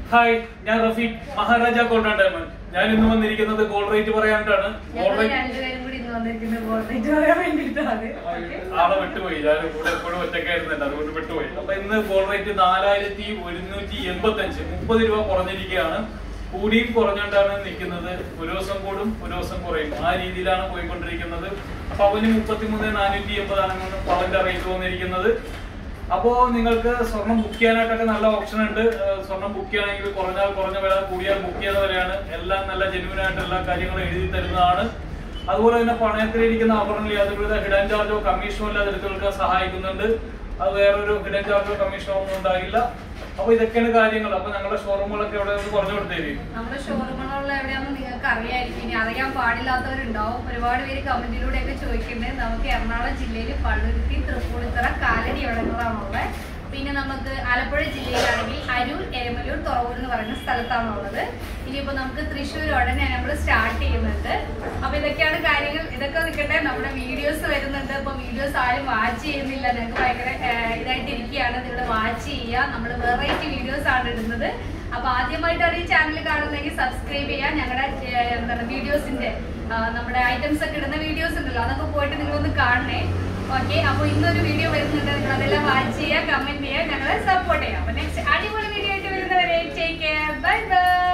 hi ഞാൻ Rafeeq Maharaja gold and diamond ഞാൻ ഇന്ന് വന്നിരിക്കുന്നത് ഗോൾഡ് റേറ്റ് പറയാനായിട്ടാണ് ഗോൾഡ് ഞങ്ങൾ റേറ്റ് രണ്ടുപേരും കൂടി ഇന്ന് വന്നിരിക്കുന്നത് ഗോൾഡേറ്റ് പറയാൻ വേണ്ടിയിട്ടാണ് ഓക്കെ ആളെ വിട്ടുപോയി ഞാൻ ഇവിടെ എപ്പോഴും ഒറ്റക്കായിരുന്നല്ലോ അതുകൊണ്ട് വിട്ടുപോയി അപ്പൊ ഇന്ന് ഗോൾഡ് റേറ്റ് നാലായിരത്തി ഒരുന്നൂറ്റി എൺപത്തി അഞ്ച് മുപ്പത് രൂപ കുറഞ്ഞിരിക്കുകയാണ് കൂടിയും കുറഞ്ഞുകൊണ്ടാണ് നിൽക്കുന്നത് ഒരു ദിവസം കൂടും ഒരു ദിവസം കുറയും ആ രീതിയിലാണ് പോയിക്കൊണ്ടിരിക്കുന്നത് പവന് മുപ്പത്തിമൂന്ന് നാനൂറ്റി എൺപതാണ് പവന്റെ റേറ്റ് വന്നിരിക്കുന്നത് അപ്പോ നിങ്ങൾക്ക് സ്വർണം ബുക്ക് ചെയ്യാനായിട്ടൊക്കെ നല്ല ഓപ്ഷൻ ഉണ്ട് ഏഹ് സ്വർണം ബുക്ക് ചെയ്യണമെങ്കിൽ കുറഞ്ഞാൽ കുറഞ്ഞ വില കൂടിയാൽ ബുക്ക് ചെയ്യുന്ന വിലയാണ് എല്ലാം നല്ല ജെന്യൂൻ ആയിട്ട് എല്ലാ കാര്യങ്ങളും എഴുതി തരുന്നതാണ് അതുപോലെ തന്നെ പണയത്തിലിരിക്കുന്ന ആഭരണങ്ങൾ യാതൊരുവിധ ഹിഡൻ ചാർജോ കമ്മീഷനോ ഇല്ലാതെ എടുത്തു കൊടുക്കാൻ സഹായിക്കുന്നുണ്ട് അത് വേറൊരു ഹിഡൻ ചാർജോ കമ്മീഷനോ ഒന്നും ഉണ്ടാകില്ല അപ്പൊ ഇതൊക്കെയാണ് കാര്യങ്ങൾ അപ്പൊ ഞങ്ങളുടെ ഷോറൂമുകളൊക്കെ ഇവിടെ ഒന്ന് കുറഞ്ഞു കൊടുത്തേരി നമ്മുടെ ഷോറൂമുകളുള്ള എവിടെയാണെന്ന് നിങ്ങൾക്ക് അറിയായിരിക്കും ഇനി അറിയാൻ പാടില്ലാത്തവരുണ്ടാവും ഒരുപാട് പേര് കമന്റിലൂടെയൊക്കെ ചോദിക്കുന്നുണ്ട് നമുക്ക് എറണാകുളം ജില്ലയിൽ പള്ളുരുത്തി തൃപ്പൂണിത്തറ കാലടി ഇവിടങ്ങളാണുള്ളത് പിന്നെ നമുക്ക് ആലപ്പുഴ ജില്ലയിലാണെങ്കിൽ അരൂർ എരമലൂർ തുറവൂർ എന്ന് പറയുന്ന സ്ഥലത്താണുള്ളത് ഇനിയിപ്പോ നമുക്ക് തൃശ്ശൂർ ഉടനെ നമ്മൾ സ്റ്റാർട്ട് ചെയ്യുന്നുണ്ട് അപ്പൊ ഇതൊക്കെയാണ് കാര്യങ്ങൾ ഇതൊക്കെ നിൽക്കട്ടെ നമ്മുടെ വീഡിയോസ് വരുന്നുണ്ട് അപ്പൊ വീഡിയോസ് ആരും വാച്ച് ചെയ്യുന്നില്ല ഞങ്ങൾക്ക് ഭയങ്കര ഏഹ്, ഇതായിട്ട് ഇരിക്കുകയാണ് നിങ്ങൾ വാച്ച് ചെയ്യുക നമ്മൾ വെറൈറ്റി വീഡിയോസ് ആണ് ഇടുന്നത് അപ്പൊ ആദ്യമായിട്ടാണ് ഈ ചാനൽ കാണുന്നതെങ്കിൽ സബ്സ്ക്രൈബ് ചെയ്യുക ഞങ്ങളുടെ ഏഹ്, എന്താണ് വീഡിയോസിന്റെ നമ്മുടെ ഐറ്റംസ് ഒക്കെ ഇടുന്ന വീഡിയോസ് ഉണ്ടല്ലോ അതൊക്കെ പോയിട്ട് നിങ്ങളൊന്ന് കാണണേ ഓക്കെ അപ്പൊ ഇന്നൊരു വീഡിയോ വരുന്നുണ്ട് നിങ്ങൾ അതെല്ലാം വാച്ച് ചെയ്യുക കമന്റ് ചെയ്യുക ഞങ്ങളെ സപ്പോർട്ട് ചെയ്യുക അപ്പൊ നെക്സ്റ്റ് അടിപൊളി വീഡിയോ ആയിട്ട് വരുന്നവരെ ടേക്ക് കെയർ ബൈ ബൈ